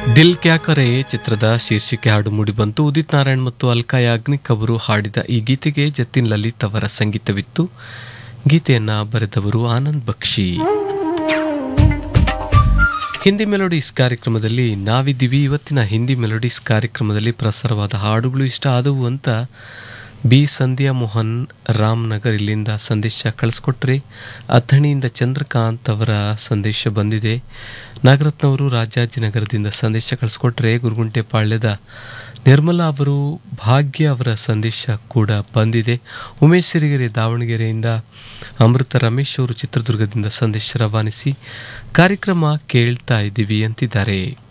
ದಿಲ್ ಕ್ಯಾ ಕರೆ ಚಿತ್ರದ ಶೀರ್ಷಿಕೆ ಹಾಡು ಮೂಡಿಬಂತು ಉದಿತ್ ನಾರಾಯಣ್ ಮತ್ತು ಅಲ್ಕಾ ಯಾಗ್ನಿಕ್ ಅವರು ಹಾಡಿದ ಈ ಗೀತೆಗೆ ಜತಿನ್ ಲಲಿತ್ ಅವರ ಸಂಗೀತವಿತ್ತು ಗೀತೆಯನ್ನ ಬರೆದವರು ಆನಂದ್ ಬಕ್ಷಿ ಹಿಂದಿ ಮೆಲೋಡಿಸ್ ಕಾರ್ಯಕ್ರಮದಲ್ಲಿ ನಾವಿದ್ದೀವಿ ಇವತ್ತಿನ ಹಿಂದಿ ಮೆಲೋಡಿಸ್ ಕಾರ್ಯಕ್ರಮದಲ್ಲಿ ಪ್ರಸಾರವಾದ ಹಾಡುಗಳು ಇಷ್ಟ ಆದವು ಅಂತ ಬಿ ಸಂಧ್ಯಾ ಮೋಹನ್ ರಾಮ್ನಗರ್ ಇಲ್ಲಿಂದ ಸಂದೇಶ ಕಳಿಸ್ಕೊಟ್ರಿ ಅಥಣಿಯಿಂದ ಚಂದ್ರಕಾಂತ್ ಅವರ ಸಂದೇಶ ಬಂದಿದೆ ನಾಗರತ್ನವರು ರಾಜಾಜಿನಗರದಿಂದ ಸಂದೇಶ ಕಳಿಸ್ಕೊಟ್ರೆ ಗುರುಗುಂಟೆಪಾಳ್ಯದ ನಿರ್ಮಲಾ ಅವರು ಭಾಗ್ಯ ಅವರ ಸಂದೇಶ ಕೂಡ ಬಂದಿದೆ ಉಮೇಶ್ ಸಿರಿಗೆರೆ ದಾವಣಗೆರೆಯಿಂದ ಅಮೃತ ರಮೇಶ್ ಅವರು ಚಿತ್ರದುರ್ಗದಿಂದ ಸಂದೇಶ ರವಾನಿಸಿ ಕಾರ್ಯಕ್ರಮ ಕೇಳ್ತಾ ಇದ್ದೀವಿ ಅಂತಿದ್ದಾರೆ